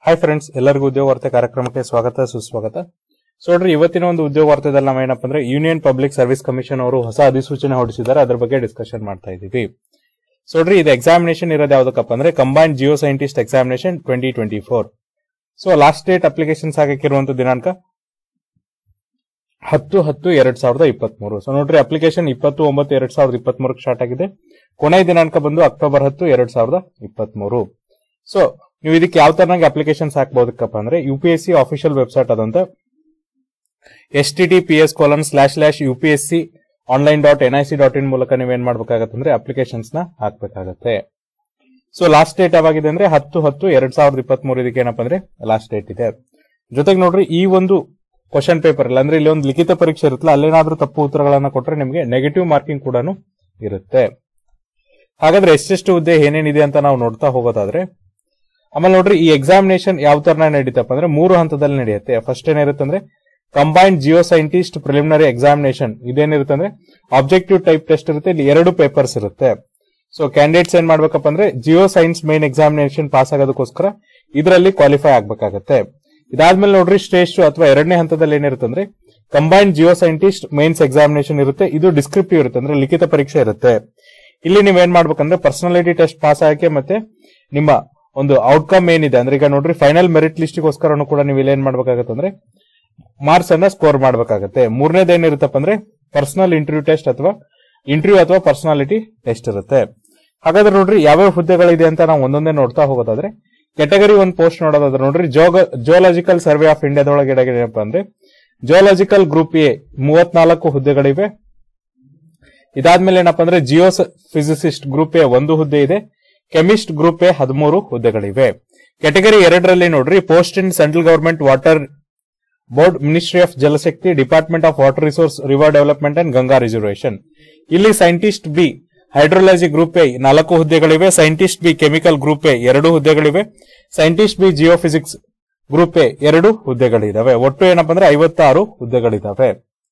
Hi friends ಎಲ್ಲರಿಗೂ ಉದ್ಯೋಗ ವಾರ್ತೆ ಕಾರ್ಯಕ್ರಮಕ್ಕೆ ಸ್ವಾಗತ ಸುಸ್ವಾಗತ ಸೊ ನೋಡ್ರಿ ಇವತ್ತಿನ ಒಂದು ಉದ್ಯೋಗ ವಾರ್ತೆದಲ್ಲಿ ನಾವು ಏನಪ್ಪ ಅಂದ್ರೆ ಯೂನಿಯನ್ ಪಬ್ಲಿಕ್ ಸರ್ವಿಸ್ ಕಮಿಷನ್ ಅವರು ಹೊಸ ಅಧಿಸೂಚನೆ ಹೊರಡಿಸಿದ್ದಾರೆ ಅದ್ರ ಬಗ್ಗೆ ಡಿಸ್ಕಷನ್ ಮಾಡ್ತಾ ಇದ್ದೀವಿ ಸೊ ನೋಡ್ರಿ ಇದು ಎಕ್ಸಾಮಿನೇಷನ್ ಇರೋದು ಯಾವ್ದಕ್ಕಪ್ಪ ಅಂದ್ರೆ combined geoscientist examination twenty twenty four so last date applications ಹಾಕಿರುವಂತ ದಿನಾಂಕ ಹತ್ತು ಹತ್ತು ಎರಡ್ ಸಾವಿರದ ಇಪ್ಪತ್ಮೂರು ಸೊ ನೋಡ್ರಿ ಅಪ್ಲಿಕೇಶನ್ ಇಪ್ಪತ್ತು ಒಂಬತ್ತು ಎರಡ್ ಸಾವಿರದ ಇಪ್ಪತ್ಮೂರಕ್ಕೆ ಸ್ಟಾರ್ಟ್ ಆಗಿದೆ ಕೊನೆಯ ದಿನಾಂಕ ಬಂದು ಅಕ್ಟೋಬರ್ ಹತ್ತು ಎರಡ್ ಸಾವಿರದ ಇಪ್ಪತ್ಮೂರು ಸೊ ನೀವು ಇದಕ್ಕೆ ಯಾವ ತರನಾಗಿ ಅಪ್ಲಿಕೇಶನ್ಸ್ ಹಾಕ್ಬೋದಕ್ಕಪ್ಪ ಅಂದ್ರೆ U P S C official website ಅದಂತ S T T P S colon slash slash U P S C online dot N I C dot in ಮೂಲಕ ನೀವೇನ್ ಮಾಡ್ಬೇಕಾಗತ್ತೆ ಅಂದ್ರೆ ಅಪ್ಲಿಕೇಶನ್ಸ್ ನ ಹಾಕ್ಬೇಕಾಗತ್ತೆ ಸೊ ಲಾಸ್ಟ್ ಡೇಟ್ ಯಾವಾಗಿದೆ ಅಂದ್ರೆ ಹತ್ತು ಹತ್ತು ಎರಡ್ ಸಾವಿರದ ಇಪ್ಪತ್ತ್ ಮೂರು ಇದಕ್ಕೆ ಏನಪ್ಪ ಅಂದ್ರೆ ಲಾಸ್ಟ್ ಡೇಟ್ ಇದೆ ಜೊತೆಗೆ ನೋಡ್ರಿ ಈ ಒಂದು ಕ್ವಶನ್ ಪೇಪರ್ ಇಲ್ಲ ಅಂದ್ರೆ ಇಲ್ಲಿ ಒಂದು ಲಿಖಿತ ಪರೀಕ್ಷೆ ಇರುತ್ತಲ್ಲ ಅಲ್ಲೇನಾದ್ರೂ ತಪ್ಪು ಉತ್ತರಗಳನ್ನ ಕೊಟ್ರೆ ನಿಮಗೆ ನೆಗೆಟಿವ್ ಮಾರ್ಕಿಂಗ್ ಕೂಡ ಇರುತ್ತೆ ಹಾಗಾದ್ರೆ ಎಷ್ಟೆಷ್ಟು ಹುದ್ದೆ ಏನೇನಿದೆ ಅಂತ ನಾವು ನೋಡ್ತಾ ಹೋಗೋದಾದ್ರೆ ಆಮೇಲೆ ನೋಡ್ರಿ ಈ ಎಕ್ಸಾಮಿನೇಷನ್ ಯಾವ ತರ ನಡೀತಪ್ಪ ಅಂದ್ರೆ ಮೂರು ಹಂತದಲ್ಲಿ ನಡೆಯುತ್ತೆ ಫಸ್ಟ್ ಏನಿರುತ್ತೆ ಅಂದ್ರೆ combined geoscientist preliminary examination ಇದೇನಿರುತ್ತೆ ಅಂದ್ರೆ ಆಬ್ಜೆಕ್ಟಿವ್ ಟೈಪ್ ಟೆಸ್ಟ್ ಇರುತ್ತೆ ಇಲ್ಲಿ ಎರಡು ಪೇಪರ್ಸ್ ಇರುತ್ತೆ ಸೊ ಕ್ಯಾಂಡಿಡೇಟ್ಸ್ ಏನ್ ಮಾಡ್ಬೇಕಪ್ಪ ಅಂದ್ರೆ geoscience main examination pass ಆಗೋದಕ್ಕೋಸ್ಕರ ಇದರಲ್ಲಿ ಕ್ವಾಲಿಫೈ ಆಗ್ಬೇಕಾಗತ್ತೆ ಇದಾದ್ಮೇಲೆ ನೋಡ್ರಿ ಸ್ಟೇಜ್ ಟು ಅಥವಾ ಎರಡನೇ ಹಂತದಲ್ಲಿ ಏನಿರುತ್ತೆ ಅಂದ್ರೆ combined geoscientist mains examination ಇರುತ್ತೆ ಇದು ಡಿಸ್ಕ್ರಿಪ್ಟಿವ್ ಇರುತ್ತೆ ಅಂದ್ರೆ ಲಿಖಿತ ಪರೀಕ್ಷೆ ಇರುತ್ತೆ ಇಲ್ಲಿ ನೀವೇನ್ ಮಾಡ್ಬೇಕಂದ್ರೆ ಪರ್ಸನಾಲಿಟಿ ಟೆಸ್ಟ್ ಪಾಸ್ ಆಗಕ್ಕೆ ಮತ್ತೆ ನಿಮ್ಮ ಒಂದು ಔಟ್ಕಮ್ ಏನಿದೆ ಅಂದ್ರೆ ಈಗ ನೋಡ್ರಿ ಫೈನಲ್ ಮೆರಿಟ್ ಲಿಸ್ಟ್ಗೋಸ್ಕರನು ಕೂಡ ನೀವು ಇಲ್ಲಿ ಏನ್ ಮಾಡ್ಬೇಕಾಗತ್ತೆ ಅಂದ್ರೆ ಮಾರ್ಕ್ಸ್ ಅನ್ನ ಸ್ಕೋರ್ ಮಾಡ್ಬೇಕಾಗತ್ತೆ ಮೂರನೇದು ಏನಿರುತ್ತಪ್ಪ ಅಂದ್ರೆ ಪರ್ಸನಲ್ ಇಂಟರ್ವ್ಯೂ ಟೆಸ್ಟ್ ಅಥವಾ ಇಂಟರ್ವ್ಯೂ ಅಥವಾ ಪರ್ಸನಾಲಿಟಿ ಟೆಸ್ಟ್ ಇರುತ್ತೆ ಹಾಗಾದ್ರೆ ನೋಡ್ರಿ ಯಾವ್ಯಾವ ಹುದ್ದೆಗಳಿದೆ ಅಂತ ನಾವು ಒಂದೊಂದೇ ನೋಡ್ತಾ ಹೋಗೋದಾದ್ರೆ ಕೆಟಗರಿ ಒಂದು ಪೋಸ್ಟ್ ನೋಡೋದಾದ್ರೆ ನೋಡ್ರಿ ಜೋಗ ಜೋಲಾಜಿಕಲ್ ಸರ್ವೆ ಆಫ್ ಇಂಡಿಯಾದೊಳಗೆ ಏನಪ್ಪ ಅಂದ್ರೆ ಜೋಲಾಜಿಕಲ್ ಗ್ರೂಪ್ ಎ ಮೂವತ್ನಾಲ್ಕು ಹುದ್ದೆಗಳಿವೆ ಇದಾದ್ಮೇಲೆ ಏನಪ್ಪಾ ಅಂದ್ರೆ ಜಿಯೋ ಫಿಸಿಸಿಸ್ಟ್ ಗ್ರೂಪ್ ಎ ಒಂದು ಹುದ್ದೆ ಇದೆ ಕೆಮಿಸ್ಟ್ ಗ್ರೂಪ್ ಎ ಹದಿಮೂರು ಹುದ್ದೆಗಳಿವೆ ಕೆಟಗರಿ ಎರಡರಲ್ಲಿ ನೋಡ್ರಿ post in central government water board ministry of Jal Shakti department of water resource river development and Ganga reservation ಇಲ್ಲಿ scientist B hydrology group A ನಾಲ್ಕು ಹುದ್ದೆಗಳಿವೆ scientist B chemical group A ಎರಡು ಹುದ್ದೆಗಳಿವೆ scientist B geophysics group A ಎರಡು ಹುದ್ದೆಗಳಿದಾವೆ ಒಟ್ಟು ಏನಪ್ಪಾ ಅಂದ್ರೆ ಐವತ್ತಾರು ಹುದ್ದೆಗಳಿದಾವೆ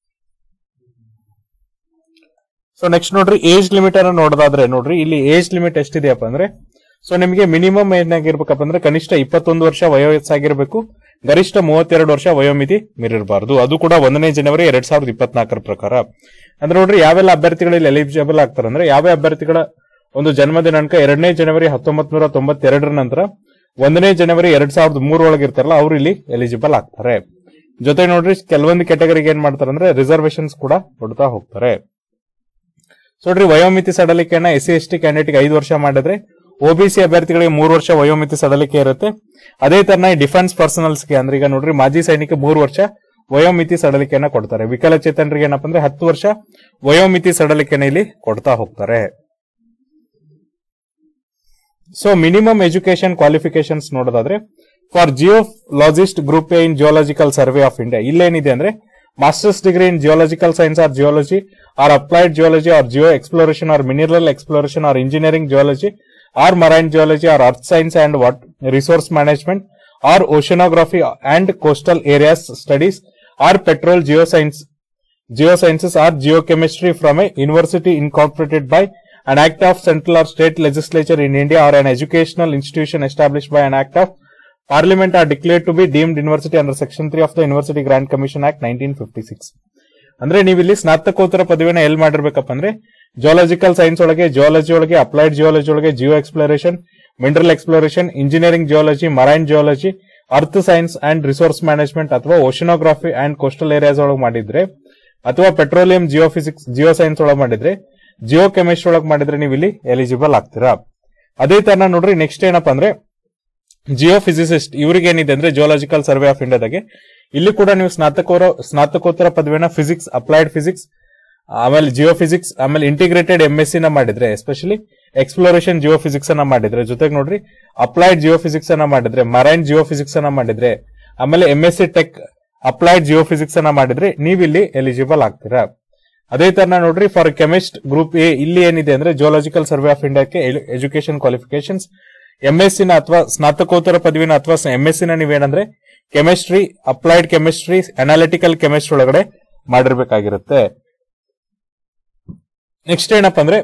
ಸೊ ನೆಕ್ಸ್ಟ್ ನೋಡ್ರಿ ಏಜ್ ಲಿಮಿಟ್ ಅನ್ನ ನೋಡೋದಾದ್ರೆ ನೋಡ್ರಿ ಇಲ್ಲಿ ಏಜ್ ಲಿಮಿಟ್ ಎಷ್ಟಿದೆಯಪ್ಪ ಅಂದ್ರೆ ಸೊ ನಿಮಗೆ ಮಿನಿಮಮ್ ಏನಾಗಿರ್ಬೇಕಪ್ಪ ಅಂದ್ರೆ ಕನಿಷ್ಠ ಇಪ್ಪತ್ತೊಂದು ವರ್ಷ ವಯೋವಯಸ್ಸಾಗಿರ್ಬೇಕು ಗರಿಷ್ಠ ಮೂವತ್ತೆರಡು ವರ್ಷ ವಯೋಮಿತಿ ಮೀರಿರಬಾರದು ಅದು ಕೂಡ ಒಂದನೇ ಜನವರಿ ಎರಡ್ ಸಾವಿರದ ಇಪ್ಪತ್ನಾಲ್ಕರ ಪ್ರಕಾರ ಅಂದ್ರೆ ನೋಡ್ರಿ ಯಾವೆಲ್ಲ ಅಭ್ಯರ್ಥಿಗಳು ಇಲ್ಲಿ ಎಲಿಜಿಬಲ್ ಆಗ್ತಾರೆ ಅಂದ್ರೆ ಯಾವ ಅಭ್ಯರ್ಥಿಗಳ ಒಂದು ಜನ್ಮ ದಿನಾಂಕ ಎರಡನೇ ಜನವರಿ ಹತ್ತೊಂಬತ್ ನೂರ ತೊಂಬತ್ತೆರಡರ ನಂತರ ಒಂದನೇ ಜನವರಿ ಎರಡ್ ಸಾವಿರದ ಮೂರೊಳಗೆ ಇರ್ತಾರಲ್ಲ ಅವ್ರು ಇಲ್ಲಿ ಎಲಿಜಿಬಲ್ ಆಗ್ತಾರೆ ಜೊತೆ ನೋಡ್ರಿ ಕೆಲವೊಂದು ಕೆಟಗರಿಗೆ ಏನ್ ಮಾಡ್ತಾರೆ ಅಂದ್ರೆ ರಿಸರ್ವೇಶನ್ಸ್ ಕೂಡ ಕೊಡ್ತಾ ಹೋಗ್ತಾರೆ ಸೊ ನೋಡ್ರಿ ವಯೋಮಿತಿ ಸಡಲಿಕೆಯನ್ನ S C S T candidate ಐದು ವರ್ಷ ಮಾಡಿದ್ರೆ ಒಬಿಸಿ ಅಭ್ಯರ್ಥಿಗಳಿಗೆ ಮೂರು ವರ್ಷ ವಯೋಮಿತಿ ಸಡಲಿಕೆ ಇರುತ್ತೆ ಅದೇ ತರನಾಗಿ ಡಿಫೆನ್ಸ್ ಪರ್ಸನಲ್ಸ್ಗೆ ಅಂದ್ರೆ ಈಗ ನೋಡ್ರಿ ಮಾಜಿ ಸೈನಿಕ ಮೂರು ವರ್ಷ ವಯೋಮಿತಿ ಸಡಲಿಕೆಯನ್ನ ಕೊಡ್ತಾರೆ ವಿಕಲಚೇತನರಿಗೆ ಏನಪ್ಪಾ ಅಂದ್ರೆ ಹತ್ತು ವರ್ಷ ವಯೋಮಿತಿ ಸಡಲಿಕೆನ ಇಲ್ಲಿ ಕೊಡ್ತಾ ಹೋಗ್ತಾರೆ ಸೊ ಮಿನಿಮಮ್ ಎಜುಕೇಶನ್ ಕ್ವಾಲಿಫಿಕೇಶನ್ಸ್ ನೋಡೋದಾದ್ರೆ for geologist group A in geological survey of India ಇಲ್ಲೇನಿದೆ ಅಂದ್ರೆ masters degree in geological science or geology or applied geology or geo exploration or mineral exploration or engineering geology or marine geology or earth science and what resource management or oceanography and coastal areas studies or petrol geoscience geosciences or geochemistry from a university incorporated by an act of central or state legislature in India or an educational institution established by an act of parliament are declared to be deemed university under section 3 of the University Grant Commission Act 1956. ಅಂದ್ರೆ ನೀವು ಇಲ್ಲಿ ಸ್ನಾತಕೋತ್ತರ ಪದವಿನ ಎಲ್ಲಿ ಮಾಡಿರ್ಬೇಕಪ್ಪ ಅಂದ್ರೆ geological science ಒಳಗೆ geology ಒಳಗೆ applied geology ಒಳಗೆ geo exploration mineral exploration engineering geology marine geology earth science and resource management ಅಥವಾ ಓಷನೋಗ್ರಫಿ ಅಂಡ್ ಕೋಸ್ಟಲ್ ಏರಿಯಾಸ್ ಒಳಗೆ ಮಾಡಿದ್ರೆ ಅಥವಾ petroleum geophysics geoscience ಒಳಗೆ ಮಾಡಿದ್ರೆ ಜಿಯೋ ಕೆಮಿಸ್ಟ್ರಿ ಒಳಗೆ ಮಾಡಿದ್ರೆ ನೀವು ಇಲ್ಲಿ ಎಲಿಜಿಬಲ್ ಆಗ್ತೀರಾ ಅದೇ ತರ ನೋಡ್ರಿ ನೆಕ್ಸ್ಟ್ ಏನಪ್ಪಾ ಅಂದ್ರೆ ಜಿಯೋ ಫಿಸಿಸಿಸ್ಟ್ ಇವ್ರಿಗೆ ಏನಿದೆ ಅಂದ್ರೆ ಜಿಯೋಲಾಜಿಕಲ್ ಸರ್ವೆ ಆಫ್ ಇಂಡಿಯಾದಾಗೆ ಇಲ್ಲಿ ಕೂಡ ನೀವು ಸ್ನಾತಕೋರ ಸ್ನಾತಕೋತ್ತರ ಪದವಿನ ಫಿಸಿಕ್ಸ್ ಅಪ್ಲೈಡ್ ಫಿಸಿಕ್ಸ್ ಆಮೇಲೆ ಜಿಯೋ ಫಿಸಿಕ್ಸ್ ಆಮೇಲೆ ಇಂಟಿಗ್ರೇಟೆಡ್ ಎಂ ಎಸ್ ನ ಮಾಡಿದ್ರೆ ಎಸ್ಪೆಷಲಿ ಎಕ್ಸ್ಪ್ಲೋರೇಷನ್ ಜಿಯೋ ಫಿಸಿಕ್ಸ್ ಅನ್ನ ಮಾಡಿದ್ರೆ ಜೊತೆಗೆ ನೋಡ್ರಿ ಅಪ್ಲೈಡ್ ಜಿಯೋ ಫಿಸಿಕ್ಸ್ ಅನ್ನ ಮಾಡಿದ್ರೆ ಮರೈನ್ ಜಿಯೋ ಫಿಸಿಕ್ಸ್ ಅನ್ನ ಮಾಡಿದ್ರೆ ಆಮೇಲೆ M S C tech applied geophysics ಅನ್ನ ಮಾಡಿದ್ರೆ ನೀವು ಇಲ್ಲಿ ಎಲಿಜಿಬಲ್ ಆಗ್ತೀರಾ ಅದೇ ತರ ನೋಡ್ರಿ ಫಾರ್ ಕೆಮಿಸ್ಟ್ ಗ್ರೂಪ್ ಎ ಇಲ್ಲಿ ಏನಿದೆ ಅಂದ್ರೆ ಜಿಯೋಲಾಜಿಕಲ್ ಸರ್ವೆ ಆಫ್ ಇಂಡಿಯಾಕ್ಕೆ ಎಜುಕೇಶನ್ ಕ್ವಾಲಿಫಿಕೇಶನ್ಸ್ ಎಂ ಎಸ್ ನ ಅಥವಾ ಸ್ನಾತಕೋತ್ತರ ಪದವಿನ ಅಥವಾ ಎಂ ಎಸ್ ನ ನೀವೇನಂದ್ರೆ chemistry applied chemistry analytical chemistry ಒಳಗಡೆ ಮಾಡಿರ್ಬೇಕಾಗಿರುತ್ತೆ ನೆಕ್ಸ್ಟ್ ಏನಪ್ಪಾ ಅಂದ್ರೆ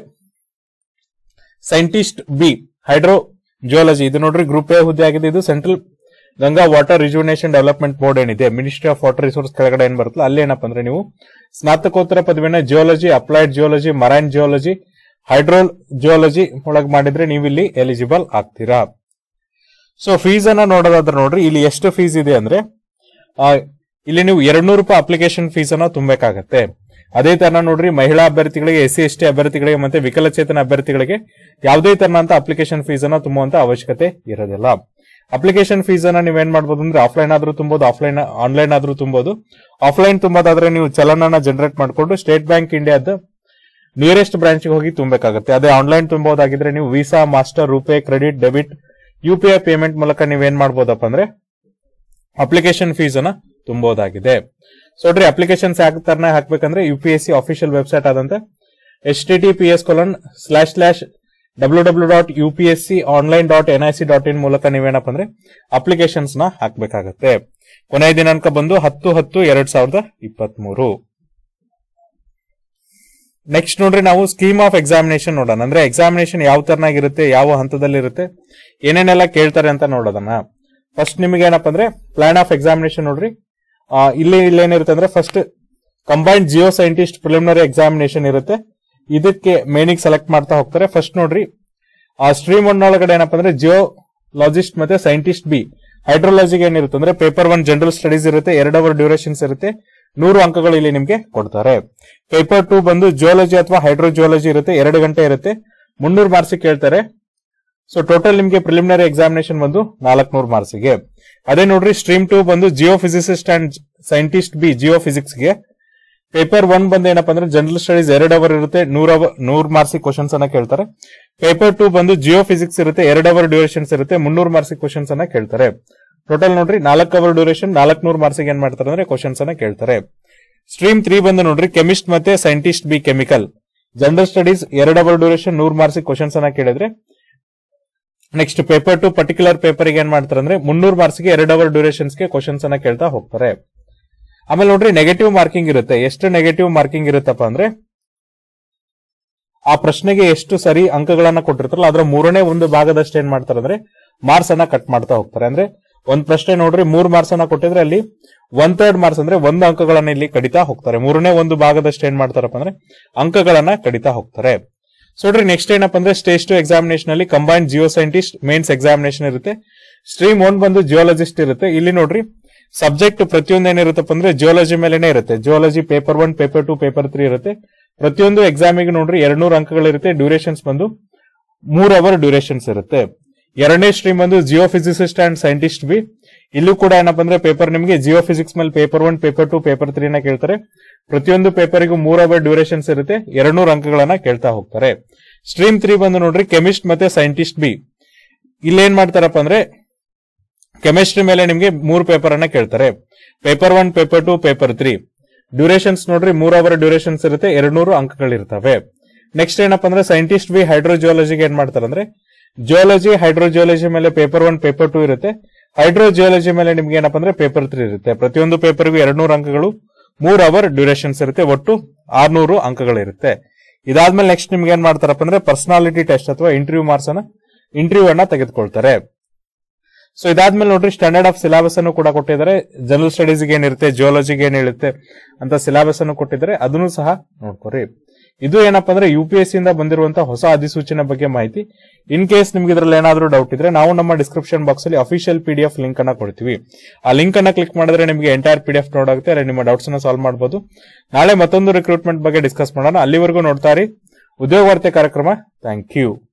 ಸೈಂಟಿಸ್ಟ್ ಬಿ ಹೈಡ್ರೋ ಜಿಯೋಲಜಿ ಇದು ನೋಡ್ರಿ ಗ್ರೂಪ್ ಎ ಹುದ್ದೆ ಆಗಿದೆ ಇದು central Ganga water rejuvenation development board ಏನಿದೆ ಮಿನಿಸ್ಟ್ರಿ ಆಫ್ ವಾಟರ್ ರಿಸೋರ್ಸ್ ಕೆಳಗಡೆ ಏನ್ ಬರುತ್ತಲ್ಲ ಅಲ್ಲಿ ಏನಪ್ಪ ಅಂದ್ರೆ ನೀವು ಸ್ನಾತಕೋತ್ತರ ಪದವಿನ geology applied geology marine geology hydrogeology ಒಳಗೆ ಮಾಡಿದ್ರೆ ನೀವು ಇಲ್ಲಿ ಎಲಿಜಿಬಲ್ ಆಗ್ತೀರಾ ಸೊ ಫೀಸ್ ಅನ್ನ ನೋಡೋದಾದ್ರೆ ನೋಡ್ರಿ ಇಲ್ಲಿ ಎಷ್ಟು ಫೀಸ್ ಇದೆ ಅಂದ್ರೆ ಆ, ಇಲ್ಲಿ ನೀವು ಎರಡ್ನೂರು ರೂಪಾಯಿ ಅಪ್ಲಿಕೇಶನ್ ಫೀಸ್ ಅನ್ನ ತುಂಬಬೇಕಾಗತ್ತೆ ಅದೇ ತರ ನೋಡ್ರಿ ಮಹಿಳಾ ಅಭ್ಯರ್ಥಿಗಳಿಗೆ ಎಸ್ ಸಿ ಎಸ್ ಟಿ ಅಭ್ಯರ್ಥಿಗಳಿಗೆ ಮತ್ತೆ ವಿಕಲಚೇತನ ಅಭ್ಯರ್ಥಿಗಳಿಗೆ ಯಾವುದೇ ತರನಂತ ಅಪ್ಲಿಕೇಶನ್ ಫೀಸ್ ಅನ್ನ ತುಂಬುವಂತ ಅವಶ್ಯಕತೆ ಇರೋದಿಲ್ಲ ಅಪ್ಲಿಕೇಶನ್ ಫೀಸ್ ಅನ್ನ ನೀವೇನ್ ಮಾಡ್ಬೋದು ಅಂದ್ರೆ ಆಫ್ಲೈನ್ ಆದ್ರೂ ತುಂಬಬಹುದು ಆಫ್ಲೈನ್ ಆನ್ಲೈನ್ ಆದ್ರೂ ತುಂಬಬಹುದು ಆಫ್ಲೈನ್ ತುಂಬೋದಾದ್ರೆ ನೀವು ಚಲನನ ಜನರೇಟ್ ಮಾಡಿಕೊಂಡು ಸ್ಟೇಟ್ ಬ್ಯಾಂಕ್ ಇಂಡಿಯಾದ ನಿಯರೆಸ್ಟ್ ಬ್ರಾಂಚ್ ಹೋಗಿ ತುಂಬಬೇಕಾಗುತ್ತೆ ಅದೇ ಆನ್ಲೈನ್ ತುಂಬಬಹುದಾಗಿದ್ರೆ ನೀವು visa master RuPay credit debit U P I payment ಮೂಲಕ ನೀವೇನ್ ಮಾಡ್ಬೋದಪ್ಪ ಅಂದ್ರೆ ಅಪ್ಲಿಕೇಶನ್ ಫೀಸ್ ಅನ್ನ ತುಂಬಬಹುದಾಗಿದೆ ಸೊ ನೋಡ್ರಿ ಅಪ್ಲಿಕೇಶನ್ಸ್ ಯಾಕೆ ತರನ ಹಾಕ್ಬೇಕಂದ್ರೆ U P S C official website ಆದಂತೆ H T T P S colon slash slash W W dot U P S C online dot N I C dot in ಮೂಲಕ ನೀವೇನಪ್ಪ ಅಂದ್ರೆ applications ನ ಹಾಕ್ಬೇಕಾಗತ್ತೆ ಕೊನೆಯ ದಿನಾಂಕ ಬಂದು ಹತ್ತು ಹತ್ತು ಎರಡ್ ಸಾವಿರದ ಇಪ್ಪತ್ತ್ ಮೂರು ನೆಕ್ಸ್ಟ್ ನೋಡ್ರಿ ನಾವು ಸ್ಕೀಮ್ ಆಫ್ ಎಕ್ಸಾಮಿನೇಷನ್ ನೋಡೋಣ ಅಂದ್ರೆ ಎಕ್ಸಾಮಿನೇಷನ್ ಯಾವ ತರನಾಗಿರುತ್ತೆ ಯಾವ ಹಂತದಲ್ಲಿ ಇರುತ್ತೆ ಏನೇನೆಲ್ಲ ಕೇಳ್ತಾರೆ ಅಂತ ನೋಡೋದನ್ನ ಫಸ್ಟ್ ನಿಮಗೆ ಏನಪ್ಪ ಅಂದ್ರೆ ಪ್ಲಾನ್ ಆಫ್ ಎಕ್ಸಾಮಿನೇಷನ್ ನೋಡ್ರಿ ಆ, ಇಲ್ಲಿ ಇಲ್ಲಿ ಏನಿರುತ್ತೆ ಅಂದ್ರೆ first combined geoscientist preliminary examination ಇರುತ್ತೆ ಇದಕ್ಕೆ ಮೇನಿಗೆ ಸೆಲೆಕ್ಟ್ ಮಾಡ್ತಾ ಹೋಗ್ತಾರೆ ಫಸ್ಟ್ ನೋಡ್ರಿ ಆ ಸ್ಟ್ರೀಮ್ ಒನ್ ಒಳಗಡೆ ಏನಪ್ಪ ಅಂದ್ರೆ ಜಿಯೋ ಲಾಜಿಸ್ಟ್ ಮತ್ತೆ ಸೈಂಟಿಸ್ಟ್ ಬಿ ಹೈಡ್ರೋಲಜಿಗೆ ಏನಿರುತ್ತೆ ಅಂದ್ರೆ ಪೇಪರ್ ಒನ್ ಜನರಲ್ ಸ್ಟಡೀಸ್ ಇರುತ್ತೆ ಎರಡು ಅವರ್ ಡ್ಯೂರೇಷನ್ಸ್ ಇರುತ್ತೆ ನೂರು ಅಂಕಗಳು ಇಲ್ಲಿ ನಿಮ್ಗೆ ಕೊಡ್ತಾರೆ ಪೇಪರ್ ಟೂ ಬಂದು ಜಿಯೋಲಜಿ ಅಥವಾ ಹೈಡ್ರೋ ಜಿಯೋಲಜಿ ಇರುತ್ತೆ ಎರಡು ಗಂಟೆ ಇರುತ್ತೆ ಮುನ್ನೂರು ಮಾರ್ಕ್ಸ್ ಕೇಳ್ತಾರೆ ಸೊ ಟೋಟಲ್ ನಿಮ್ಗೆ ಪ್ರಿಲಿಮಿನರಿ ಎಕ್ಸಾಮಿನೇಷನ್ ಬಂದು ನಾಲ್ಕನೂರು ಮಾರ್ಕ್ಸ್ಗೆ ಅದೇ ನೋಡ್ರಿ ಸ್ಟ್ರೀಮ್ ಟೂ ಬಂದು geophysicist and scientist B ಜಿಯೋ ಫಿಸಿಕ್ಸ್ಗೆ ಪೇಪರ್ ಒನ್ ಬಂದು ಏನಪ್ಪಾ ಅಂದ್ರೆ ಜನರಲ್ ಸ್ಟಡೀಸ್ ಎರಡು ಅವರ್ ಇರುತ್ತೆ ನೂರ ನೂರ್ ಮಾರ್ಕ್ಸ್ ಕ್ವಶನ್ಸ್ ಅನ್ನ ಕೇಳ್ತಾರೆ ಪೇಪರ್ ಟೂ ಬಂದು ಜಿಯೋ ಫಿಸಿಕ್ಸ್ ಇರುತ್ತೆ ಎರಡು ಅವರ್ ಡ್ಯೂರೇಷನ್ಸ್ ಇರುತ್ತೆ ಮುನ್ನೂರು ಮಾರ್ಕ್ಸ್ ಕ್ವಶನ್ಸ್ ಅನ್ನ ಕೇಳ್ತಾರೆ ಟೋಟಲ್ ನೋಡ್ರಿ ನಾಲ್ಕು ಅವರ್ ಡ್ಯೂರೇಷನ್ ನಾಲ್ಕನೂರು ಮಾರ್ಕ್ಸ್ ಏನ್ ಮಾಡ್ತಾರೆ ಅಂದ್ರೆ ಕ್ವಶನ್ಸ್ ಅನ್ನ ಕೇಳ್ತಾರೆ ಸ್ಟ್ರೀಮ್ ತ್ರೀ ಬಂದು ನೋಡ್ರಿ ಕೆಮಿಸ್ಟ್ ಮತ್ತೆ scientist B chemical general studies ಎರಡು ಅವರ್ ಡ್ಯೂರೇಷನ್ ನೂರ್ ಮಾರ್ಕ್ಸ್ ಕ್ವಶನ್ಸ್ ಅನ್ನ ಕೇಳಿದ್ರೆ next paper two particular paper ಏನ್ ಮಾಡ್ತಾರೆ ಅಂದ್ರೆ ಮುನ್ನೂರು ಮಾರ್ಕ್ಸ್ಗೆ ಎರಡು ಅವರ್ ಡ್ಯೂರೇಷನ್ಸ್ಗೆ ಕ್ವಶನ್ಸ್ ಅನ್ನ ಕೇಳ್ತಾ ಹೋಗ್ತಾರೆ ಆಮೇಲೆ ನೋಡ್ರಿ ನೆಗೆಟಿವ್ ಮಾರ್ಕಿಂಗ್ ಇರುತ್ತೆ ಎಷ್ಟು ನೆಗೆಟಿವ್ ಮಾರ್ಕಿಂಗ್ ಇರುತ್ತಪ್ಪ ಅಂದ್ರೆ ಆ ಪ್ರಶ್ನೆಗೆ ಎಷ್ಟು ಸರಿ ಅಂಕಗಳನ್ನ ಕೊಟ್ಟಿರ್ತಾರಲ್ಲ ಅದರ ಮೂರನೇ ಒಂದು ಭಾಗದಷ್ಟು ಏನ್ ಮಾಡ್ತಾರೆ ಅಂದ್ರೆ ಮಾರ್ಕ್ಸ್ ಅನ್ನ ಕಟ್ ಮಾಡ್ತಾ ಹೋಗ್ತಾರೆ ಅಂದ್ರೆ ಒಂದ್ ಪ್ರಶ್ನೆ ನೋಡ್ರಿ ಮೂರ್ ಮಾರ್ಕ್ಸ್ ಅನ್ನ ಕೊಟ್ಟಿದ್ರೆ ಅಲ್ಲಿ ಒನ್ ಥರ್ಡ್ ಮಾರ್ಕ್ಸ್ ಅಂದ್ರೆ ಒಂದು ಅಂಕಗಳನ್ನ ಇಲ್ಲಿ ಕಡಿತಾ ಹೋಗ್ತಾರೆ ಮೂರನೇ ಒಂದು ಭಾಗದಷ್ಟು ಏನ್ ಮಾಡ್ತಾರಪ್ಪ ಅಂದ್ರೆ ಅಂಕಗಳನ್ನ ಕಡಿತಾ ಹೋಗ್ತಾರೆ ಸೊ ನೋಡ್ರಿ ನೆಕ್ಸ್ಟ್ ಏನಪ್ಪ ಅಂದ್ರೆ ಸ್ಟೇಜ್ ಟು ಎಕ್ಸಾಮಿನೇಷನ್ ಅಲ್ಲಿ combined geoscientist mains examination ಇರುತ್ತೆ ಸ್ಟ್ರೀಮ್ ಒನ್ ಬಂದು ಜಿಯೋಲಜಿಸ್ಟ್ ಇರುತ್ತೆ ಇಲ್ಲಿ ನೋಡ್ರಿ ಸಬ್ಜೆಕ್ಟ್ ಪ್ರತಿಯೊಂದು ಏನಿರುತ್ತಪ್ಪ ಅಂದ್ರೆ ಜಿಯೋಲಜಿ ಮೇಲೆನೆ ಇರುತ್ತೆ geology paper one paper two paper three ಇರುತ್ತೆ ಪ್ರತಿಯೊಂದು ಎಕ್ಸಾಮಿಗೆ ನೋಡ್ರಿ ಎರಡ್ನೂರು ಅಂಕಗಳಿರುತ್ತೆ ಡ್ಯೂರೇಷನ್ಸ್ ಬಂದು ಮೂರ್ ಅವರ್ ಡ್ಯೂರೇಷನ್ಸ್ ಇರುತ್ತೆ ಎರಡನೇ ಸ್ಟ್ರೀಮ್ ಬಂದು geophysicist and scientist B ಇಲ್ಲೂ ಕೂಡ ಏನಪ್ಪ ಅಂದ್ರೆ ಪೇಪರ್ ನಿಮಗೆ ಜಿಯೋ ಫಿಸಿಕ್ಸ್ ಮೇಲೆ paper one paper two paper three ನ ಕೇಳ್ತಾರೆ ಪ್ರತಿಯೊಂದು ಪೇಪರಿಗೂ ಮೂರ್ ಅವರ್ ಡ್ಯೂರೇಷನ್ಸ್ ಇರುತ್ತೆ ಎರಡ್ನೂರು ಅಂಕಗಳನ್ನ ಕೇಳ್ತಾ ಹೋಗ್ತಾರೆ ಸ್ಟ್ರೀಮ್ ತ್ರೀ ಬಂದು ನೋಡ್ರಿ ಕೆಮಿಸ್ಟ್ ಮತ್ತೆ ಸೈಂಟಿಸ್ಟ್ ಬಿ ಇಲ್ಲೇನ್ ಮಾಡ್ತಾರಪ್ಪ ಅಂದ್ರೆ ಕೆಮಿಸ್ಟ್ರಿ ಮೇಲೆ ನಿಮ್ಗೆ ಮೂರು ಪೇಪರ್ ಅನ್ನ ಕೇಳ್ತಾರೆ paper one paper two paper three durations ನೋಡ್ರಿ ಮೂರ್ ಅವರ್ ಡ್ಯೂರೇಷನ್ಸ್ ಇರುತ್ತೆ ಎರಡ್ನೂರು ಅಂಕಗಳಿರ್ತವೆ ನೆಕ್ಸ್ಟ್ ಏನಪ್ಪ ಅಂದ್ರೆ ಸೈಂಟಿಸ್ಟ್ ಬಿ ಹೈಡ್ರೋಜಿಯಾಲಜಿಗೆ ಏನ್ ಮಾಡ್ತಾರೆ ಅಂದ್ರೆ ಜಿಯಾಲಜಿ ಹೈಡ್ರೋಜಿಯಾಲಜಿ ಮೇಲೆ ಪೇಪರ್ ಒನ್ ಪೇಪರ್ ಟು ಇರುತ್ತೆ ಹೈಡ್ರೋಜಿಯಾಲಜಿ ಮೇಲೆ ನಿಮ್ಗೆ ಏನಪ್ಪ ಅಂದ್ರೆ ಪೇಪರ್ ತ್ರೀ ಇರುತ್ತೆ ಪ್ರತಿಯೊಂದು ಪೇಪರ್ಗೂ ಎರಡ್ನೂರು ಅಂಕಗಳು ಮೂರ್ ಅವರ್ ಡ್ಯೂರೇಷನ್ಸ್ ಇರುತ್ತೆ ಒಟ್ಟು ಆರ್ನೂರು ಅಂಕಗಳಿರುತ್ತೆ ಇದಾದ್ಮೇಲೆ ನೆಕ್ಸ್ಟ್ ನಿಮ್ಗೆ ಏನ್ ಮಾಡ್ತಾರಪ್ಪ ಅಂದ್ರೆ ಪರ್ಸನಾಲಿಟಿ ಟೆಸ್ಟ್ ಅಥವಾ ಇಂಟರ್ವ್ಯೂ ಮಾರ್ಕ್ಸ್ ಅನ್ನ ಇಂಟರ್ವ್ಯೂ ಅನ್ನ ತೆಗೆದುಕೊಳ್ತಾರೆ ಸೊ ಇದಾದ್ಮೇಲೆ ನೋಡ್ರಿ ಸ್ಟ್ಯಾಂಡರ್ಡ್ ಆಫ್ ಸಿಲೆಬಸ್ ಅನ್ನು ಕೂಡ ಕೊಟ್ಟಿದ್ದಾರೆ ಜನರಲ್ ಸ್ಟಡೀಸ್ ಏನಿರುತ್ತೆ ಜಿಯೋಲಜಿಗೆ ಏನಿರುತ್ತೆ ಅಂತ ಸಿಲೆಬಸ್ ಅನ್ನು ಕೊಟ್ಟಿದ್ದಾರೆ ಅದನ್ನು ಸಹ ನೋಡ್ಕೊರಿ ಇದು ಏನಪ್ಪಾ ಅಂದ್ರೆ ಯು ಪಿ ಎಸ್ ಇಂದ ಬಂದಿರುವಂತಹ ಹೊಸ ಅಧಿಸೂಚನೆ ಬಗ್ಗೆ ಮಾಹಿತಿ ಇನ್ ಕೇಸ್ ನಿಮ್ಗೆ ಇದ್ರಲ್ಲಿ ಏನಾದ್ರೂ ಡೌಟ್ ಇದ್ರೆ ನಾವು ನಮ್ಮ ಡಿಸ್ಕ್ರಿಪ್ಷನ್ ಬಾಕ್ಸ್ ಅಲ್ಲಿ official P D F link ಅನ್ನ ಕೊಡ್ತೀವಿ ಆ ಲಿಂಕ್ ಅನ್ನ ಕ್ಲಿಕ್ ಮಾಡಿದ್ರೆ ನಿಮಗೆ ಎಂಟೈರ್ ಪಿ ಡಿ ಎಫ್ ನೋಡಾಗುತ್ತೆ ಅಲ್ಲಿ ನಿಮ್ಮ ಡೌಟ್ಸ್ ಅನ್ನ ಸಾಲ್ವ್ ಮಾಡಬಹುದು ನಾಳೆ ಮತ್ತೊಂದು ರಿಕ್ರೂಟ್ಮೆಂಟ್ ಬಗ್ಗೆ ಡಿಸ್ಕಸ್ ಮಾಡೋಣ ಅಲ್ಲಿವರೆಗೂ ನೋಡ್ತಾ ಇರಿ ಉದ್ಯೋಗ ವಾರ್ತೆ ಕಾರ್ಯಕ್ರಮ ಥ್ಯಾಂಕ್ ಯು